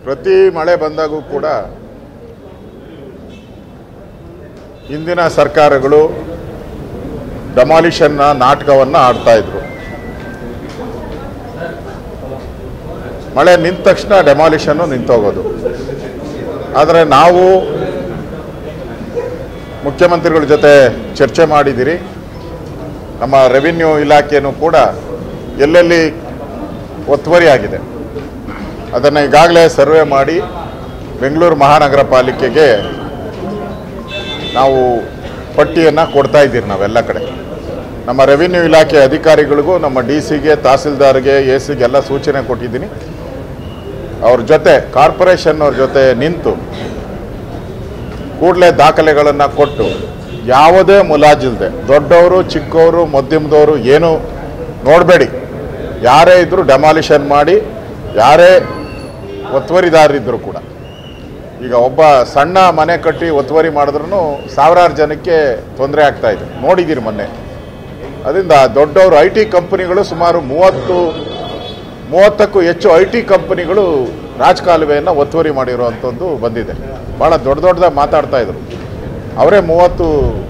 ಪ್ರತಿ ಮಳೆ ಬಂದಾಗೂ ಕೂಡ ಹಿಂದಿನ ಸರ್ಕಾರಗಳು ಡೆಮಾಲಿಷನ್ನ ನಾಟಕವನ್ನು ಆಡ್ತಾ ಇದ್ರು ಮಳೆ ನಿಂತ ತಕ್ಷಣ ಡೆಮಾಲಿಷನ್ನು ನಿಂತೋಗೋದು ಆದರೆ ನಾವು ಮುಖ್ಯಮಂತ್ರಿಗಳ ಜೊತೆ ಚರ್ಚೆ ಮಾಡಿದ್ದೀರಿ ನಮ್ಮ ರೆವಿನ್ಯೂ ಇಲಾಖೆಯೂ ಕೂಡ ಎಲ್ಲೆಲ್ಲಿ ಒತ್ತುವರಿ ಆಗಿದೆ ಅದನ್ನು ಈಗಾಗಲೇ ಸರ್ವೆ ಮಾಡಿ ಬೆಂಗಳೂರು ಮಹಾನಗರ ಪಾಲಿಕೆಗೆ ನಾವು ಪಟ್ಟಿಯನ್ನು ಕೊಡ್ತಾ ಇದ್ದೀರಿ ನಾವೆಲ್ಲ ಕಡೆ ನಮ್ಮ ರೆವಿನ್ಯೂ ಇಲಾಖೆ ಅಧಿಕಾರಿಗಳಿಗೂ ನಮ್ಮ ಡಿ ಸಿಗೆ ತಹಸೀಲ್ದಾರ್ಗೆ ಎ ಸಿಗೆಲ್ಲ ಸೂಚನೆ ಕೊಟ್ಟಿದ್ದೀನಿ ಅವ್ರ ಜೊತೆ ಕಾರ್ಪೊರೇಷನ್ ಅವ್ರ ಜೊತೆ ನಿಂತು ಕೂಡಲೇ ದಾಖಲೆಗಳನ್ನು ಕೊಟ್ಟು ಯಾವುದೇ ಮುಲಾಜಿಲ್ಲದೆ ದೊಡ್ಡವರು ಚಿಕ್ಕವರು ಮಧ್ಯಮದವರು ಏನು ನೋಡಬೇಡಿ ಯಾರೇ ಇದ್ದರೂ ಡೆಮಾಲಿಷನ್ ಮಾಡಿ ಯಾರೇ ಒತ್ತುವರಿದಾರರಿದ್ದರೂ ಕೂಡ ಈಗ ಒಬ್ಬ ಸಣ್ಣ ಮನೆ ಕಟ್ಟಿ ಒತ್ತುವರಿ ಮಾಡಿದ್ರೂ ಸಾವಿರಾರು ಜನಕ್ಕೆ ತೊಂದರೆ ಆಗ್ತಾ ಇದೆ ನೋಡಿದ್ದೀರಿ ಮೊನ್ನೆ ಅದರಿಂದ ದೊಡ್ಡವರು ಐ ಟಿ ಕಂಪನಿಗಳು ಸುಮಾರು ಮೂವತ್ತು ಮೂವತ್ತಕ್ಕೂ ಹೆಚ್ಚು ಐ ಟಿ ಕಂಪನಿಗಳು ರಾಜಕಾಲುವೆಯನ್ನು ಒತ್ತುವರಿ ಮಾಡಿರುವಂಥದ್ದು ಬಂದಿದೆ ಭಾಳ ದೊಡ್ಡ ದೊಡ್ಡದಾಗಿ ಮಾತಾಡ್ತಾ ಇದ್ರು ಅವರೇ ಮೂವತ್ತು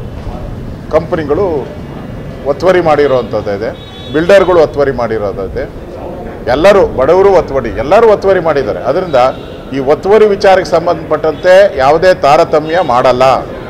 ಕಂಪನಿಗಳು ಒತ್ತುವರಿ ಮಾಡಿರೋವಂಥದ್ದು ಇದೆ ಬಿಲ್ಡರ್ಗಳು ಒತ್ತುವರಿ ಮಾಡಿರೋದಿದೆ ಎಲ್ಲರೂ ಬಡವರು ಒತ್ತುವರಿ ಎಲ್ಲರೂ ಒತ್ತುವರಿ ಮಾಡಿದ್ದಾರೆ ಅದರಿಂದ ಈ ಒತ್ತುವರಿ ವಿಚಾರಕ್ಕೆ ಸಂಬಂಧಪಟ್ಟಂತೆ ಯಾವುದೇ ತಾರತಮ್ಯ ಮಾಡಲ್ಲ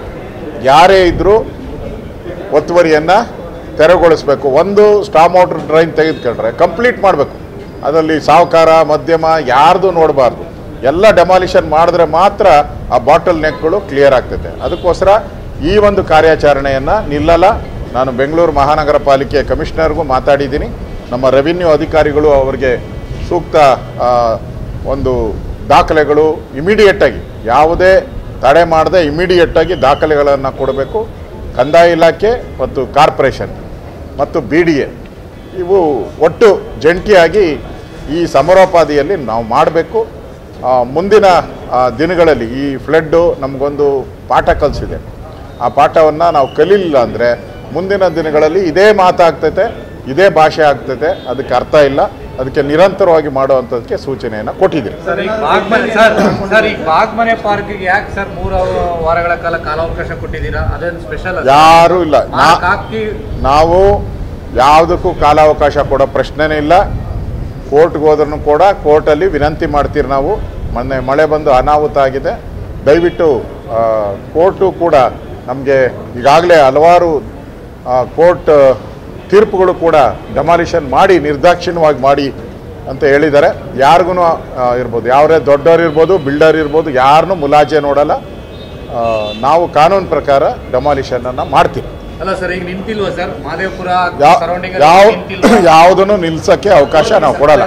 ಯಾರೇ ಇದ್ದರೂ ಒತ್ತುವರಿಯನ್ನು ತೆರವುಗೊಳಿಸಬೇಕು ಒಂದು ಸ್ಟಾಮ್ ವಾಟರ್ ಡ್ರೈನ್ ತೆಗೆದುಕೊಂಡ್ರೆ ಕಂಪ್ಲೀಟ್ ಮಾಡಬೇಕು ಅದರಲ್ಲಿ ಸಾಹುಕಾರ ಮಧ್ಯಮ ಯಾರ್ದು ನೋಡಬಾರ್ದು ಎಲ್ಲ ಡೆಮಾಲಿಷನ್ ಮಾಡಿದ್ರೆ ಮಾತ್ರ ಆ ಬಾಟಲ್ ನೆಕ್ಗಳು ಕ್ಲಿಯರ್ ಆಗ್ತೈತೆ ಅದಕ್ಕೋಸ್ಕರ ಈ ಒಂದು ಕಾರ್ಯಾಚರಣೆಯನ್ನು ನಿಲ್ಲಲ್ಲ ನಾನು ಬೆಂಗಳೂರು ಮಹಾನಗರ ಪಾಲಿಕೆ ಕಮಿಷನರ್ಗೂ ಮಾತಾಡಿದ್ದೀನಿ ನಮ್ಮ ರೆವಿನ್ಯೂ ಅಧಿಕಾರಿಗಳು ಅವರಿಗೆ ಸೂಕ್ತ ಆ, ಒಂದು ದಾಖಲೆಗಳು ಇಮಿಡಿಯೇಟಾಗಿ ಯಾವುದೇ ತಡೆ ಮಾಡದೆ ಇಮಿಡಿಯೇಟಾಗಿ ದಾಖಲೆಗಳನ್ನು ಕೊಡಬೇಕು ಕಂದಾಯ ಇಲಾಖೆ ಮತ್ತು ಕಾರ್ಪೊರೇಷನ್ ಮತ್ತು ಬಿ ಡಿ ಎ ಇವು ಒಟ್ಟು ಜಂಟಿಯಾಗಿ ಈ ಸಮರೋಪಾದಿಯಲ್ಲಿ ನಾವು ಮಾಡಬೇಕು ಮುಂದಿನ ಆ, ದಿನಗಳಲ್ಲಿ ಈ ಫ್ಲಡ್ಡು ನಮಗೊಂದು ಪಾಠ ಕಲಿಸಿದೆ ಆ ಪಾಠವನ್ನು ನಾವು ಕಲೀಲಿಲ್ಲ ಅಂದರೆ ಮುಂದಿನ ದಿನಗಳಲ್ಲಿ ಇದೇ ಮಾತಾಗ್ತೈತೆ ಇದೇ ಭಾಷೆ ಆಗ್ತೈತೆ ಅದಕ್ಕೆ ಅರ್ಥ ಇಲ್ಲ ಅದಕ್ಕೆ ನಿರಂತರವಾಗಿ ಮಾಡುವಂಥದ್ದಕ್ಕೆ ಸೂಚನೆಯನ್ನು ಕೊಟ್ಟಿದ್ದೀರಿ ಸರ್ ಈಗ ಬಾಗ್ಮನೆ ಸರ್ ಸರ್ ಈಗ ಬಾಗ್ಮನೆ ಪಾರ್ಕ್ಗೆ ಯಾಕೆ ಸರ್ ಮೂರು ವಾರಗಳ ಕಾಲ ಕಾಲಾವಕಾಶ ಕೊಟ್ಟಿದ್ದೀರಾ ಅದೇನು ಸ್ಪೆಷಲ್ ಯಾರೂ ಇಲ್ಲ ನಾ ಮಾರ್ಕ್ ಹಾಕಿ ನಾವು ಯಾವುದಕ್ಕೂ ಕಾಲಾವಕಾಶ ಕೊಡೋ ಪ್ರಶ್ನೆನೇ ಇಲ್ಲ ಕೋರ್ಟ್ಗೆ ಹೋದ್ರೂ ಕೂಡ ಕೋರ್ಟಲ್ಲಿ ವಿನಂತಿ ಮಾಡ್ತೀರಿ ನಾವು ಮೊನ್ನೆ ಮಳೆ ಬಂದು ಅನಾಹುತ ಆಗಿದೆ ದಯವಿಟ್ಟು ಆ, ಕೋರ್ಟು ಕೂಡ ನಮಗೆ ಈಗಾಗಲೇ ಹಲವಾರು ಆ, ಕೋರ್ಟ್ ತೀರ್ಪುಗಳು ಕೂಡ ಡೆಮಾಲಿಷನ್ ಮಾಡಿ ನಿರ್ದಾಕ್ಷಿಣ್ಯವಾಗಿ ಮಾಡಿ ಅಂತ ಹೇಳಿದ್ದಾರೆ ಯಾರಿಗೂ ಇರ್ಬೋದು ಯಾವರೇ ದೊಡ್ಡವ್ರು ಇರ್ಬೋದು ಬಿಲ್ಡರ್ ಇರ್ಬೋದು ಯಾರನ್ನೂ ಮುಲಾಜೆ ನೋಡಲ್ಲ ಆ, ನಾವು ಕಾನೂನು ಪ್ರಕಾರ ಡೆಮಾಲಿಷನನ್ನು ಮಾಡ್ತೀವಿ ಅಲ್ಲ ಸರ್ ಈಗ ನಿಂತಿಲ್ವಾ ಸರ್ ಮಾದೇವಪುರ ಯಾವ ಸರೌಂಡಿಂಗ್ ಯಾವ ನಿಂತಿಲ್ವಾ ಯಾವುದನ್ನು ನಿಲ್ಸಕ್ಕೆ ಅವಕಾಶ ನಾವು ಕೊಡಲ್ಲ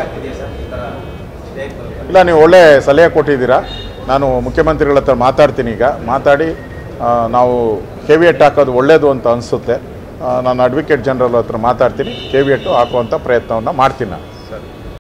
ಇಲ್ಲ ನೀವು ಒಳ್ಳೆ ಸಲಹೆ ಕೊಟ್ಟಿದ್ದೀರಾ ನಾನು ಮುಖ್ಯಮಂತ್ರಿಗಳ ಹತ್ರ ಮಾತಾಡ್ತೀನಿ ಈಗ ಮಾತಾಡಿ ಆ, ನಾವು ಕೆವಿಯಟ್ ಹಾಕೋದು ಒಳ್ಳೆಯದು ಅಂತ ಅನಿಸುತ್ತೆ ನಾನು ಅಡ್ವೊಕೇಟ್ ಜನರಲ್ ಹತ್ರ ಮಾತಾಡ್ತೀನಿ ಕೆವಿಯಟ್ಟು ಹಾಕುವಂಥ ಪ್ರಯತ್ನವನ್ನು ಮಾಡ್ತೀನಿ ನಾನು